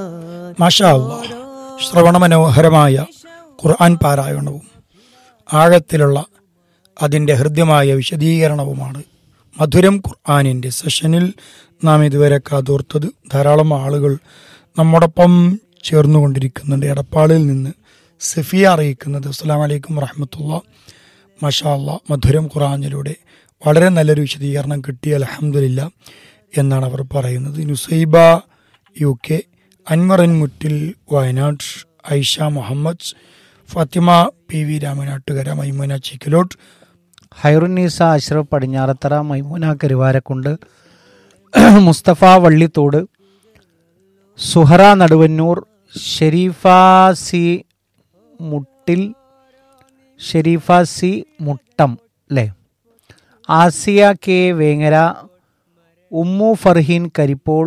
മാഷാ അല്ലാ ശ്രവണമനോഹരമായ ഖുർആൻ പാരായണവും ആഴത്തിലുള്ള അതിൻ്റെ ഹൃദ്യമായ വിശദീകരണവുമാണ് മധുരം ഖുർആാനിൻ്റെ സെഷനിൽ നാം ഇതുവരെ കാതോർത്തത് ധാരാളം ആളുകൾ നമ്മോടൊപ്പം ചേർന്നുകൊണ്ടിരിക്കുന്നുണ്ട് എടപ്പാളിൽ നിന്ന് സഫിയ അറിയിക്കുന്നത് അസ്സാം വലൈക്കും വറഹമത്തുള്ള മഷാ അല്ലാ മധുരം ഖുർആാനിലൂടെ വളരെ നല്ലൊരു വിശദീകരണം കിട്ടി അലഹമില്ല എന്നാണ് അവർ പറയുന്നത് നുസൈബ യു കെ അൻവറൻ Muttil Wayanad Aisha Muhammad Fathima P V Ramanattukara Maimuna Chikkalot Khairunnisa Ashraf Padinjarathara Maimoona Karuvarakundu Musthafa Vallithodu Suhara Naduvannur Sherifa C Muttil Sherifa C Muttam അല്ലേ ആസിയ കെ വേങ്ങര ഉമ്മു ഫർഹീൻ കരിപ്പോൾ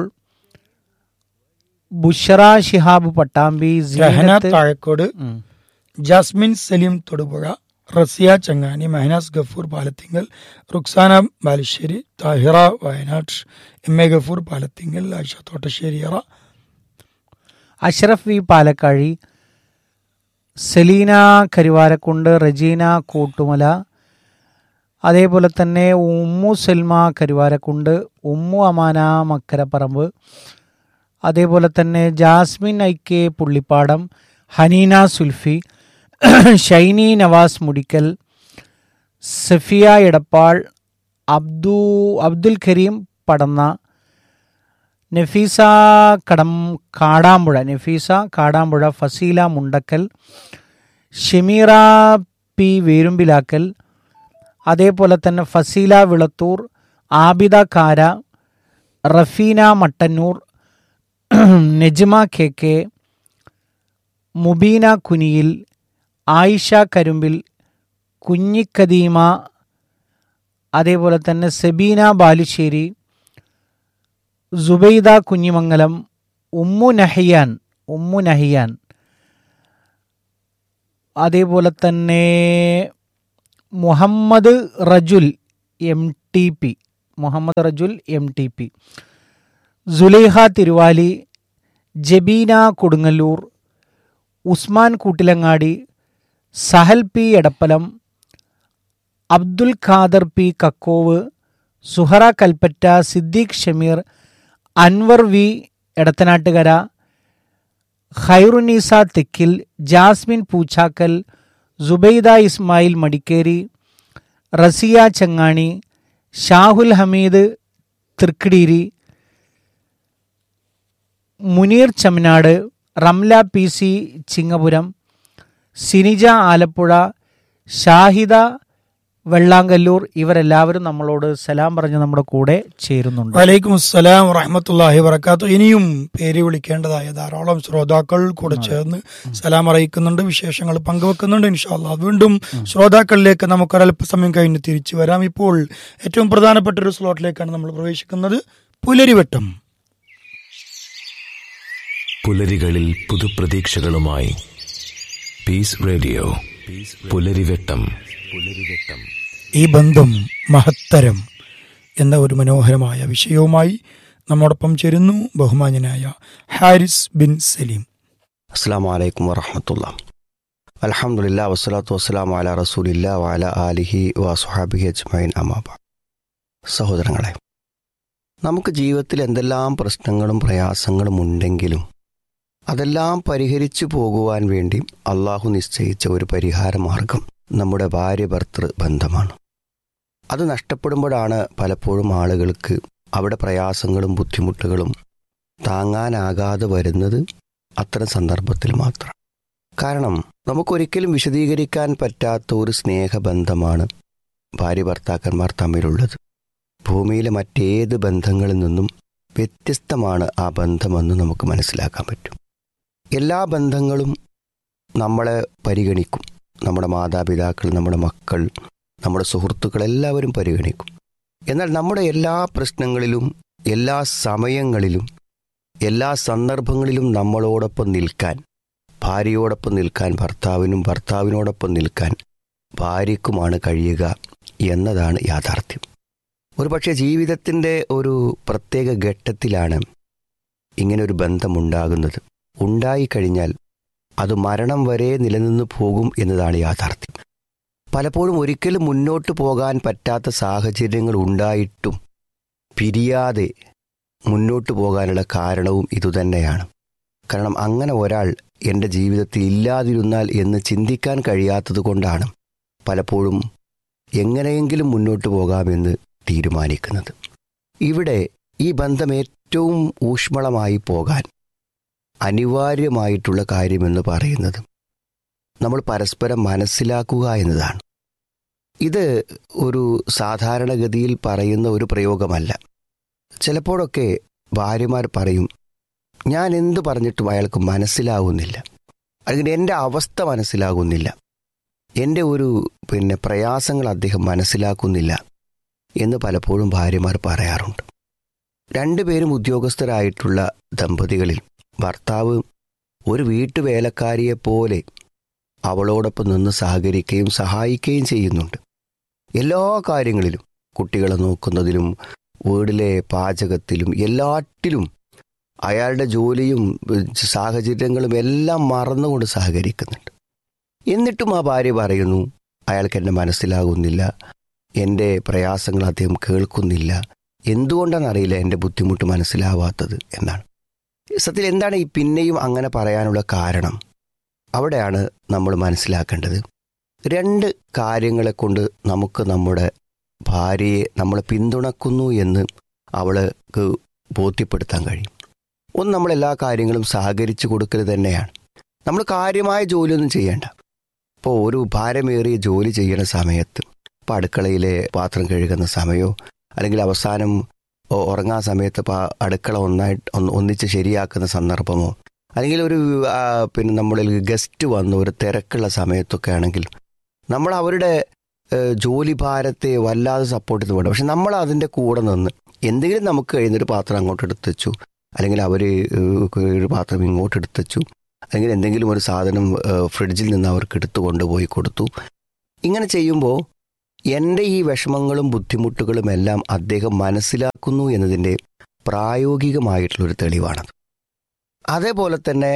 ബുഷറ ഷിഹാബ് പട്ടാമ്പി രഹന സീനത്ത് താഴക്കോട് ഉം. Jasmin Saleem Thodupuzha Raziya Changani Mehnaz Gafoor Palathingal Ruksana Balussery Thahira Wayanad M A Gafoor Palathingal Ayisha Thottasseriyara Ashraf V Palakkazhi Seleena Karuvarakundu Regina Koottumala അതേപോലെ തന്നെ ഉമ്മു സൽമ കരുവാരക്കുണ്ട് ഉമ്മു അമാന മക്കരപ്പറമ്പ് അതേപോലെ തന്നെ ജാസ്മിൻ ഐ കെ പുള്ളിപ്പാടം ഹനീന സുൽഫി ഷൈനി നവാസ് മുടിക്കൽ സഫിയ എടപ്പാൾ അബ്ദു അബ്ദുൽ കരീം പടന്ന നഫീസ കടം കാടാമ്പുഴ നഫീസ കാടാമ്പുഴ ഫസീല മുണ്ടക്കൽ ഷമീറ പി വേരുമ്പിലാക്കൽ അതേപോലെ തന്നെ ഫസീല വിളത്തൂർ ആബിദ കാര റഫീന മട്ടന്നൂർ നെജ്മ കെ കെ മുബീന കുനിയിൽ ആയിഷ കരുമ്പിൽ കുഞ്ഞിക്കദീമ അതേപോലെ തന്നെ സെബീന ബാലുശ്ശേരി സുബൈദ കുഞ്ഞിമംഗലം ഉമ്മു നഹിയാൻ ഉമ്മു നഹിയാൻ അതേപോലെ തന്നെ Muhammad Rajul M T P Muhammad Rajul M T P Sulaiha Thiruvali Jabeena Kodungallur Usman Koottilangadi Sahal P Edappalam Abdul Khader P Kakkove Suhara Kalpetta Siddique Shameer Anvar V Edathanattukara Khairunnisa Thekkil Jasmin Poochakkal Subaida Ismail Madikeri Raziya Changani Shahul Hameed Thrikkidiri Muneer Chemnad Ramla P C Chingapuram Sinija Alappuzha Shahida Vellangallur ഇവരെല്ലാവരും നമ്മളോട് സലാം പറഞ്ഞ് നമ്മുടെ കൂടെ ചേരുന്നുണ്ട് വലൈക്കും അസ്സലാം വറഹമത്തല്ലാഹി വറക്കാത്തു ഇനിയും പേര് വിളിക്കേണ്ടതായ ധാരാളം ശ്രോതാക്കൾ കൂടെ ചേർന്ന് സലാം അറിയിക്കുന്നുണ്ട് വിശേഷങ്ങൾ പങ്കുവെക്കുന്നുണ്ട് ഇൻഷാല്ല വീണ്ടും ശ്രോതാക്കളിലേക്ക് നമുക്ക് ഒരല്പസമയം കഴിഞ്ഞ് തിരിച്ചു വരാം ഇപ്പോൾ ഏറ്റവും പ്രധാനപ്പെട്ട ഒരു സ്ലോട്ടിലേക്കാണ് നമ്മൾ പ്രവേശിക്കുന്നത് പുലരിവട്ടം പുലരികളിൽ പുതുപ്രതീക്ഷകളുമായി പീസ് റേഡിയോ പുലരിവെട്ടം പുലരിവെട്ടം ഈ ബന്ധം മഹത്തരം എന്ന ഒരു മനോഹരമായ വിഷയവുമായി നമ്മോടൊപ്പം ചേരുന്നു ബഹുമാന്യനായ ഹാരിസ് ബിൻ സലീം അസ്സാം വലൈക്കും വറഹമത്തുള്ള അലഹമുല്ല വസ്സലാത്തു വസ്സലാം അല റസൂലില്ല വാല ആലിഹി വസുഹാബിഹി അജ്മൈൻ അമാബ സഹോദരങ്ങളെ നമുക്ക് ജീവിതത്തിൽ എന്തെല്ലാം പ്രശ്നങ്ങളും പ്രയാസങ്ങളും ഉണ്ടെങ്കിലും അതെല്ലാം പരിഹരിച്ചു പോകുവാൻ വേണ്ടി അള്ളാഹു നിശ്ചയിച്ച ഒരു പരിഹാര മാർഗം നമ്മുടെ ഭാര്യ ഭർത്തൃ ബന്ധമാണ് അത് നഷ്ടപ്പെടുമ്പോഴാണ് പലപ്പോഴും ആളുകൾക്ക് അവിടെ പ്രയാസങ്ങളും ബുദ്ധിമുട്ടുകളും താങ്ങാനാകാതെ വരുന്നത് അത്തരം സന്ദർഭത്തിൽ മാത്രം കാരണം നമുക്കൊരിക്കലും വിശദീകരിക്കാൻ പറ്റാത്ത ഒരു സ്നേഹബന്ധമാണ് ഭാര്യ ഭർത്താക്കന്മാർ തമ്മിലുള്ളത് ഭൂമിയിലെ മറ്റേത് ബന്ധങ്ങളിൽ നിന്നും വ്യത്യസ്തമാണ് ആ ബന്ധമെന്ന് നമുക്ക് മനസ്സിലാക്കാൻ പറ്റും എല്ലാ ബന്ധങ്ങളും നമ്മളെ പരിഗണിക്കും നമ്മുടെ മാതാപിതാക്കൾ നമ്മുടെ മക്കൾ നമ്മുടെ സുഹൃത്തുക്കൾ എല്ലാവരും പരിഗണിക്കും എന്നാൽ നമ്മുടെ എല്ലാ പ്രശ്നങ്ങളിലും എല്ലാ സമയങ്ങളിലും എല്ലാ സന്ദർഭങ്ങളിലും നമ്മളോടൊപ്പം നിൽക്കാൻ ഭാര്യയോടൊപ്പം നിൽക്കാൻ ഭർത്താവിനും ഭർത്താവിനോടൊപ്പം നിൽക്കാൻ ഭാര്യയ്ക്കുമാണ് കഴിയുക എന്നതാണ് യാഥാർത്ഥ്യം ഒരുപക്ഷെ ജീവിതത്തിൻ്റെ ഒരു പ്രത്യേക ഘട്ടത്തിലാണ് ഇങ്ങനെ ഒരു ബന്ധമുണ്ടാകുന്നത് ഉണ്ടായിക്കഴിഞ്ഞാൽ അത് മരണം വരെ നിലനിന്ന് പോകും എന്നതാണ് യാഥാർത്ഥ്യം പലപ്പോഴും ഒരിക്കലും മുന്നോട്ട് പോകാൻ പറ്റാത്ത സാഹചര്യങ്ങൾ ഉണ്ടായിട്ടും പിരിയാതെ മുന്നോട്ട് പോകാനുള്ള കാരണവും ഇതുതന്നെയാണ് കാരണം അങ്ങനെ ഒരാൾ എൻ്റെ ജീവിതത്തിൽ ഇല്ലാതിരുന്നാൽ എന്ന് ചിന്തിക്കാൻ കഴിയാത്തത് കൊണ്ടാണ് പലപ്പോഴും എങ്ങനെയെങ്കിലും മുന്നോട്ട് പോകാമെന്ന് തീരുമാനിക്കുന്നത് ഇവിടെ ഈ ബന്ധം ഏറ്റവും ഊഷ്മളമായി പോകാൻ അനിവാര്യമായിട്ടുള്ള കാര്യമെന്ന് പറയുന്നത് നമ്മൾ പരസ്പരം മനസ്സിലാക്കുക എന്നതാണ് ഇത് ഒരു സാധാരണഗതിയിൽ പറയുന്ന ഒരു പ്രയോഗമല്ല ചിലപ്പോഴൊക്കെ ഭാര്യമാർ പറയും ഞാൻ എന്തു പറഞ്ഞിട്ടും അയാൾക്ക് മനസ്സിലാകുന്നില്ല അല്ലെങ്കിൽ എൻ്റെ അവസ്ഥ മനസ്സിലാകുന്നില്ല എൻ്റെ ഒരു പിന്നെ പ്രയാസങ്ങൾ അദ്ദേഹം മനസ്സിലാക്കുന്നില്ല എന്ന് പലപ്പോഴും ഭാര്യമാർ പറയാറുണ്ട് രണ്ടുപേരും ഉദ്യോഗസ്ഥരായിട്ടുള്ള ദമ്പതികളിൽ ഭർത്താവ് ഒരു വീട്ടുവേലക്കാരിയെപ്പോലെ അവളോടൊപ്പം നിന്ന് സഹകരിക്കുകയും സഹായിക്കുകയും ചെയ്യുന്നുണ്ട് എല്ലാ കാര്യങ്ങളിലും കുട്ടികളെ നോക്കുന്നതിലും വീടിലെ പാചകത്തിലും എല്ലാറ്റിലും അയാളുടെ ജോലിയും ഏഹ്, സാഹചര്യങ്ങളും എല്ലാം മറന്നുകൊണ്ട് സഹകരിക്കുന്നുണ്ട് എന്നിട്ടും ആ ഭാര്യ പറയുന്നു അയാൾക്ക് എന്നെ മനസ്സിലാകുന്നില്ല എൻ്റെ പ്രയാസങ്ങൾ അദ്ദേഹം കേൾക്കുന്നില്ല എന്തുകൊണ്ടാണെന്നറിയില്ല എൻ്റെ ബുദ്ധിമുട്ട് മനസ്സിലാവാത്തത് എന്നാണ് സത്യത്തിൽ എന്താണ് ഈ പിന്നെയും അങ്ങനെ പറയാനുള്ള കാരണം അവിടെയാണ് നമ്മൾ മനസ്സിലാക്കേണ്ടത് രണ്ട് കാര്യങ്ങളെ കൊണ്ട് നമുക്ക് നമ്മുടെ ഭാര്യയെ നമ്മൾ പിന്തുണക്കുന്നു എന്ന് അവൾക്ക് ബോധ്യപ്പെടുത്താൻ കഴിയും ഒന്ന് നമ്മൾ എല്ലാ കാര്യങ്ങളും സഹകരിച്ചു കൊടുക്കൽ തന്നെയാണ് നമ്മൾ കാര്യമായ ജോലിയൊന്നും ചെയ്യേണ്ട ഇപ്പോൾ ഒരു ഭാരമേറിയ ജോലി ചെയ്യണ സമയത്ത് ഇപ്പോൾ അടുക്കളയിലെ പാത്രം കഴുകുന്ന സമയമോ അല്ലെങ്കിൽ അവസാനം ഒ- ഉറങ്ങാൻ സമയത്ത് ഇപ്പോൾ അടുക്കള ഒന്നായിട്ട് ഒന്ന് ഒന്നിച്ച് ശരിയാക്കുന്ന സന്ദർഭമോ അല്ലെങ്കിൽ ഒരു ആ, പിന്നെ നമ്മളിൽ ഗസ്റ്റ് വന്ന് ഒരു തിരക്കുള്ള സമയത്തൊക്കെ ആണെങ്കിൽ നമ്മൾ അവരുടെ ഏഹ്, ജോലി ഭാരത്തെ വല്ലാതെ സപ്പോർട്ട് ചെയ്ത് പോകണം പക്ഷെ നമ്മൾ അതിൻ്റെ കൂടെ നിന്ന് എന്തെങ്കിലും നമുക്ക് കഴിയുന്നൊരു പാത്രം അങ്ങോട്ട് എടുത്ത് വെച്ചു അല്ലെങ്കിൽ അവർ ഒരു പാത്രം ഇങ്ങോട്ട് എടുത്ത് വെച്ചു അല്ലെങ്കിൽ എന്തെങ്കിലും ഒരു സാധനം ഏഹ്, ഫ്രിഡ്ജിൽ നിന്ന് അവർക്ക് എടുത്തു കൊണ്ടുപോയി കൊടുത്തു ഇങ്ങനെ ചെയ്യുമ്പോൾ എൻ്റെ ഈ വിഷമങ്ങളും ബുദ്ധിമുട്ടുകളും എല്ലാം അദ്ദേഹം മനസ്സിലാക്കുന്നു എന്നതിൻ്റെ പ്രായോഗികമായിട്ടുള്ളൊരു തെളിവാണത് അതേപോലെ തന്നെ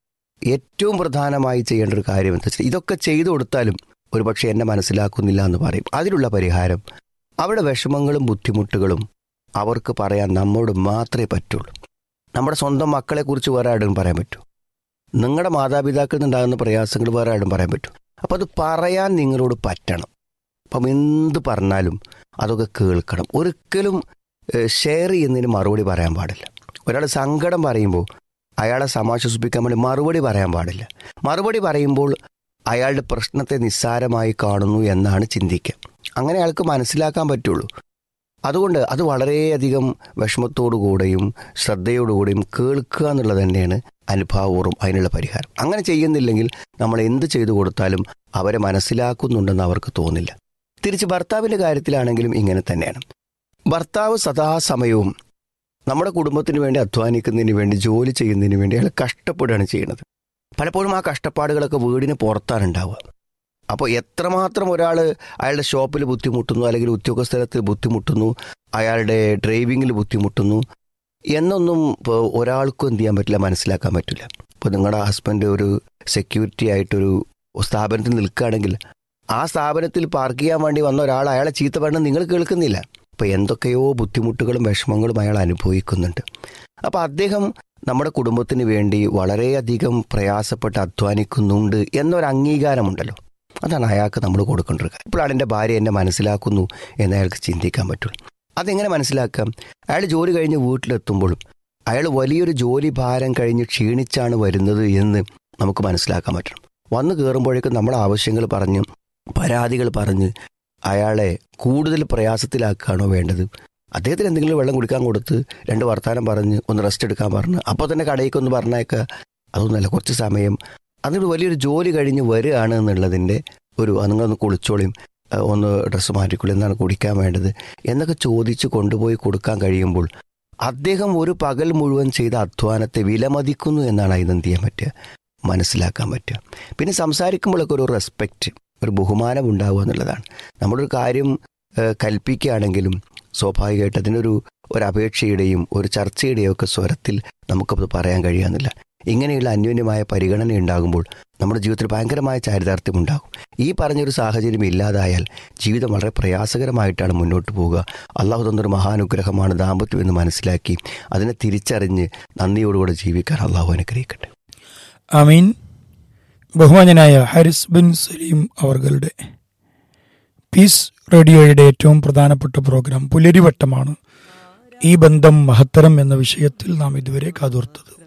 ഏറ്റവും പ്രധാനമായി ചെയ്യേണ്ട ഒരു കാര്യം എന്താ വെച്ചാൽ ഇതൊക്കെ ചെയ്തു കൊടുത്താലും ഒരുപക്ഷെ എന്നെ മനസ്സിലാക്കുന്നില്ല എന്ന് പറയും അതിനുള്ള പരിഹാരം അവിടെ വിഷമങ്ങളും ബുദ്ധിമുട്ടുകളും അവർക്ക് പറയാൻ നമ്മോട് മാത്രമേ പറ്റുള്ളൂ നമ്മുടെ സ്വന്തം മക്കളെക്കുറിച്ച് വേറെ ആരും പറയാൻ പറ്റൂ നിങ്ങളുടെ മാതാപിതാക്കളിൽ നിന്നുണ്ടാകുന്ന പ്രയാസങ്ങൾ വേറെ ആരും പറയാൻ പറ്റും അപ്പം അത് പറയാൻ നിങ്ങളോട് പറ്റണം അപ്പം എന്ത് പറഞ്ഞാലും അതൊക്കെ കേൾക്കണം ഒരിക്കലും ഷെയർ ചെയ്യുന്നതിന് മറുപടി പറയാൻ പാടില്ല ഒരാൾ സങ്കടം പറയുമ്പോൾ അയാളെ സമാശ്വസിപ്പിക്കാൻ വേണ്ടി മറുപടി പറയാൻ പാടില്ല മറുപടി പറയുമ്പോൾ അയാളുടെ പ്രശ്നത്തെ നിസ്സാരമായി കാണുന്നു എന്നാണ് ചിന്തിക്കുക അങ്ങനെ അയാൾക്ക് മനസ്സിലാക്കാൻ പറ്റുള്ളൂ അതുകൊണ്ട് അത് വളരെയധികം വിഷമത്തോടുകൂടെയും ശ്രദ്ധയോടുകൂടെയും കേൾക്കുക എന്നുള്ളത് തന്നെയാണ് അനുഭാവപൂർവ്വം അതിനുള്ള പരിഹാരം അങ്ങനെ ചെയ്യുന്നില്ലെങ്കിൽ നമ്മൾ എന്ത് ചെയ്തു കൊടുത്താലും അവരെ മനസ്സിലാക്കുന്നുണ്ടെന്ന് അവർക്ക് തോന്നില്ല തിരിച്ച് ഭർത്താവിൻ്റെ കാര്യത്തിലാണെങ്കിലും ഇങ്ങനെ തന്നെയാണ് ഭർത്താവ് സദാസമയവും നമ്മുടെ കുടുംബത്തിന് വേണ്ടി അധ്വാനിക്കുന്നതിന് വേണ്ടി ജോലി ചെയ്യുന്നതിന് വേണ്ടി അയാൾ കഷ്ടപ്പെടുകയാണ് ചെയ്യുന്നത് പലപ്പോഴും ആ കഷ്ടപ്പാടുകളൊക്കെ വീടിന് പുറത്താണ് ഉണ്ടാവുക അപ്പോൾ എത്രമാത്രം ഒരാൾ അയാളുടെ ഷോപ്പിൽ ബുദ്ധിമുട്ടുന്നു അല്ലെങ്കിൽ ഉദ്യോഗസ്ഥലത്തിൽ ബുദ്ധിമുട്ടുന്നു അയാളുടെ ഡ്രൈവിങ്ങിൽ ബുദ്ധിമുട്ടുന്നു എന്നൊന്നും ഇപ്പോൾ ഒരാൾക്കും എന്ത് ചെയ്യാൻ പറ്റില്ല മനസ്സിലാക്കാൻ പറ്റില്ല ഇപ്പോൾ നിങ്ങളുടെ ഹസ്ബൻഡ് ഒരു സെക്യൂരിറ്റി ആയിട്ടൊരു സ്ഥാപനത്തിൽ നിൽക്കുകയാണെങ്കിൽ ആ സ്ഥാപനത്തിൽ പാർക്ക് ചെയ്യാൻ വേണ്ടി വന്ന ഒരാൾ അയാളെ ചീത്ത പറഞ്ഞ് നിങ്ങൾ കേൾക്കുന്നില്ല അപ്പോൾ എന്തൊക്കെയോ ബുദ്ധിമുട്ടുകളും വിഷമങ്ങളും അയാൾ അനുഭവിക്കുന്നുണ്ട് അപ്പോൾ അദ്ദേഹം നമ്മുടെ കുടുംബത്തിന് വേണ്ടി വളരെയധികം പ്രയാസപ്പെട്ട് അധ്വാനിക്കുന്നുണ്ട് എന്നൊരു അംഗീകാരമുണ്ടല്ലോ അതാണ് അയാൾക്ക് നമ്മൾ കൊടുക്കേണ്ട ഒരു കാര്യം ഇപ്പോഴാണ് എൻ്റെ ഭാര്യ എന്നെ മനസ്സിലാക്കുന്നു എന്ന് അയാൾക്ക് ചിന്തിക്കാൻ പറ്റുള്ളൂ അതെങ്ങനെ മനസ്സിലാക്കാം അയാൾ ജോലി കഴിഞ്ഞ് വീട്ടിലെത്തുമ്പോഴും അയാൾ വലിയൊരു ജോലി ഭാരം കഴിഞ്ഞ് ക്ഷീണിച്ചാണ് വരുന്നത് എന്ന് നമുക്ക് മനസ്സിലാക്കാൻ പറ്റണം വന്നു കയറുമ്പോഴേക്കും നമ്മുടെ ആവശ്യങ്ങൾ പറഞ്ഞ് പരാതികൾ പറഞ്ഞ് അയാളെ കൂടുതൽ പ്രയാസത്തിലാക്കുകയാണോ വേണ്ടത് അദ്ദേഹത്തിന് എന്തെങ്കിലും വെള്ളം കുടിക്കാൻ കൊടുത്ത് രണ്ട് വർത്തമാനം പറഞ്ഞ് ഒന്ന് റെസ്റ്റ് എടുക്കാൻ പറഞ്ഞ് അപ്പോൾ തന്നെ കടയിലേക്ക് ഒന്ന് പറഞ്ഞേക്കുക അതൊന്നുമല്ല കുറച്ച് സമയം അതിന് വലിയൊരു ജോലി കഴിഞ്ഞ് വരികയാണ് എന്നുള്ളതിൻ്റെ ഒരു "ആ, നിങ്ങളൊന്ന് കുളിച്ചോളിയും ആ, ഒന്ന് ഡ്രസ്സ് മാറ്റിക്കോളി എന്താണ് കുടിക്കാൻ വേണ്ടത് എന്നൊക്കെ ചോദിച്ച് കൊണ്ടുപോയി കൊടുക്കാൻ കഴിയുമ്പോൾ അദ്ദേഹം ഒരു പകൽ മുഴുവൻ ചെയ്ത അധ്വാനത്തെ വിലമതിക്കുന്നു എന്നാണ് അതിന് എന്ത് ചെയ്യാൻ പറ്റുക മനസ്സിലാക്കാൻ പറ്റുക പിന്നെ സംസാരിക്കുമ്പോഴൊക്കെ ഒരു റെസ്പെക്റ്റ് ഒരു ബഹുമാനം ഉണ്ടാവുക എന്നുള്ളതാണ് നമ്മളൊരു കാര്യം ഏഹ്, കൽപ്പിക്കുകയാണെങ്കിലും സ്വാഭാവികമായിട്ട് അതിനൊരു ഒരു അപേക്ഷയുടെയും ഒരു ചർച്ചയുടെയും ഒക്കെ സ്വരത്തിൽ നമുക്കത് പറയാൻ കഴിയാന്നില്ല ഇങ്ങനെയുള്ള അന്യോന്യമായ പരിഗണന ഉണ്ടാകുമ്പോൾ നമ്മുടെ ജീവിതത്തിൽ ഭയങ്കരമായ ചാരിതാർത്ഥ്യം ഉണ്ടാകും ഈ പറഞ്ഞൊരു സാഹചര്യം ഇല്ലാതായാൽ ജീവിതം വളരെ പ്രയാസകരമായിട്ടാണ് മുന്നോട്ട് പോവുക അള്ളാഹു തന്നൊരു മഹാനുഗ്രഹമാണ് ദാമ്പത്യം എന്ന് മനസ്സിലാക്കി അതിനെ തിരിച്ചറിഞ്ഞ് നന്ദിയോടുകൂടെ ജീവിക്കാൻ അള്ളാഹു അനുഗ്രഹിക്കട്ടെ അമീൻ ബഹുമാന്യനായ ഹാരിസ് ബിൻ സലീം അവർകളുടെ പീസ് റേഡിയോയുടെ ഏറ്റവും പ്രധാനപ്പെട്ട പ്രോഗ്രാം പുലരിവട്ടമാണ് ഈ ബന്ധം മഹത്തരം എന്ന വിഷയത്തിൽ നാം ഇതുവരെ കാതോർത്തത്